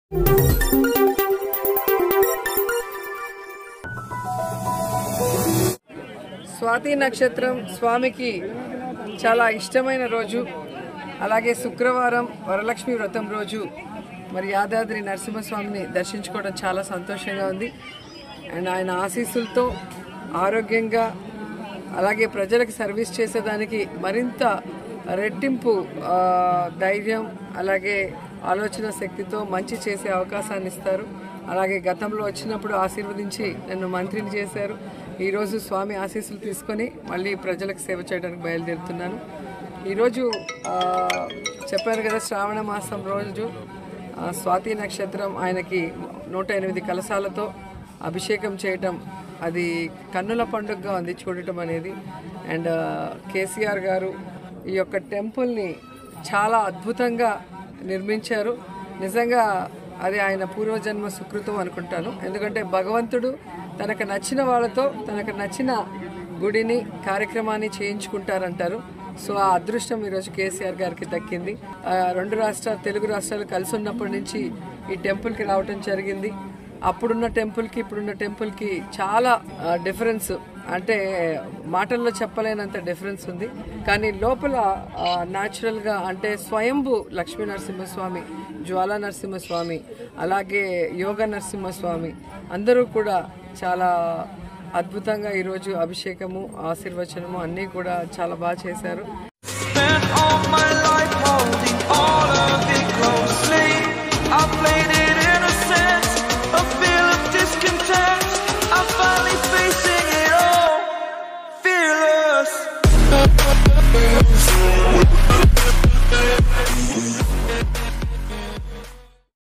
స్వాతి నక్షత్రం స్వామికి చాలా ఇష్టమైన రోజు అలాగే శుక్రవారం వరలక్ష్మి వ్రతం రోజు మరి యాదాద్రి నరసింహస్వామిని దర్శించుకోవడం చాలా సంతోషంగా ఉంది అండ్ ఆయన ఆశీస్సులతో ఆరోగ్యంగా అలాగే ప్రజలకు సర్వీస్ చేసేదానికి మరింత రెట్టింపు ఆ, ధైర్యం అలాగే ఆలోచన శక్తితో మంచి చేసే అవకాశాన్ని ఇస్తారు అలాగే గతంలో వచ్చినప్పుడు ఆశీర్వదించి నన్ను మంత్రిని చేశారు ఈరోజు స్వామి ఆశీస్సులు తీసుకొని మళ్ళీ ప్రజలకు సేవ చేయడానికి బయలుదేరుతున్నాను ఈరోజు ఆ, చెప్పాను కదా శ్రావణ మాసం రోజు ఆ, స్వాతి నక్షత్రం ఆయనకి నూట ఎనిమిది కలశాలతో అభిషేకం చేయటం అది కన్నుల పండుగగా ఉంది చూడటం అనేది అండ్ కేసీఆర్ గారు ఈ యొక్క టెంపుల్ని చాలా అద్భుతంగా నిర్మించారు నిజంగా అది ఆయన పూర్వజన్మ సుకృతం అనుకుంటాను ఎందుకంటే భగవంతుడు తనకు నచ్చిన వాళ్ళతో తనకు నచ్చిన గుడిని కార్యక్రమాన్ని చేయించుకుంటారంటారు సో ఆ అదృష్టం ఈరోజు కేసీఆర్ గారికి దక్కింది ఆ, రెండు రాష్ట్రాలు తెలుగు రాష్ట్రాలు కలిసి ఉన్నప్పటి నుంచి ఈ టెంపుల్కి రావటం జరిగింది అప్పుడున్న టెంపుల్కి ఇప్పుడున్న టెంపుల్కి చాలా డిఫరెన్స్ అంటే మాటల్లో చెప్పలేనంత డిఫరెన్స్ ఉంది కానీ లోపల న్యాచురల్గా అంటే స్వయంభు లక్ష్మీ నరసింహస్వామి జ్వాలా నరసింహస్వామి అలాగే యోగ నరసింహస్వామి అందరూ కూడా చాలా అద్భుతంగా ఈరోజు అభిషేకము ఆశీర్వచనము అన్నీ కూడా చాలా బాగా చేశారు Spent all my life holding all of